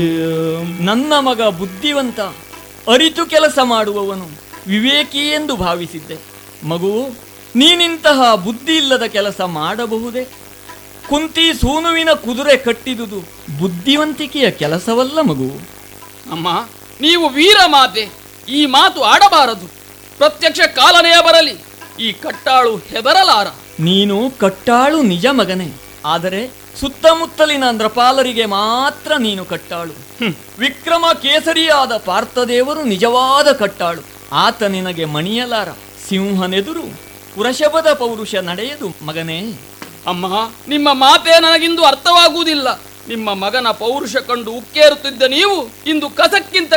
ನನ್ನ ಮಗ ಬುದ್ಧಿವಂತ ಅರಿತು ಕೆಲಸ ಮಾಡುವವನು ವಿವೇಕಿ ಎಂದು ಭಾವಿಸಿದ್ದೆ ಮಗು ನೀನಿಂತಹ ಬುದ್ಧಿ ಇಲ್ಲದ ಕೆಲಸ ಮಾಡಬಹುದೇ ಕುಂತಿ ಸೂನುವಿನ ಕುದುರೆ ಕಟ್ಟಿದುದು ಬುದ್ಧಿವಂತಿಕೆಯ ಕೆಲಸವಲ್ಲ ಮಗು ಅಮ್ಮ ನೀವು ವೀರ ಮಾತೆ ಈ ಮಾತು ಆಡಬಾರದು ಪ್ರತ್ಯಕ್ಷ ಕಾಲನೆಯ ಬರಲಿ ಈ ಕಟ್ಟಾಳು ಹೆದರಲಾರ ನೀನು ಕಟ್ಟಾಳು ನಿಜ ಮಗನೇ ಆದರೆ ಸುತ್ತಮುತ್ತಲಿನ ನೃಪಾಲರಿಗೆ ಮಾತ್ರ ನೀನು ಕಟ್ಟಾಳು ಹ್ಮ್. ವಿಕ್ರಮ ಕೇಸರಿಯಾದ ಪಾರ್ಥದೇವರು ನಿಜವಾದ ಕಟ್ಟಾಳು ಆತ ನಿನಗೆ ಮಣಿಯಲಾರ ಸಿಂಹನೆದುರು ವೃಷಭದ ಪೌರುಷ ನಡೆಯದು ಮಗನೇ ಅಮ್ಮ ನಿಮ್ಮ ಮಾತೇ ನನಗಿಂದು ಅರ್ಥವಾಗುವುದಿಲ್ಲ ನಿಮ್ಮ ಮಗನ ಪೌರುಷ ಕಂಡು ಉಕ್ಕೇರುತ್ತಿದ್ದ ನೀವು ಇಂದು ಕಸಕ್ಕಿಂತ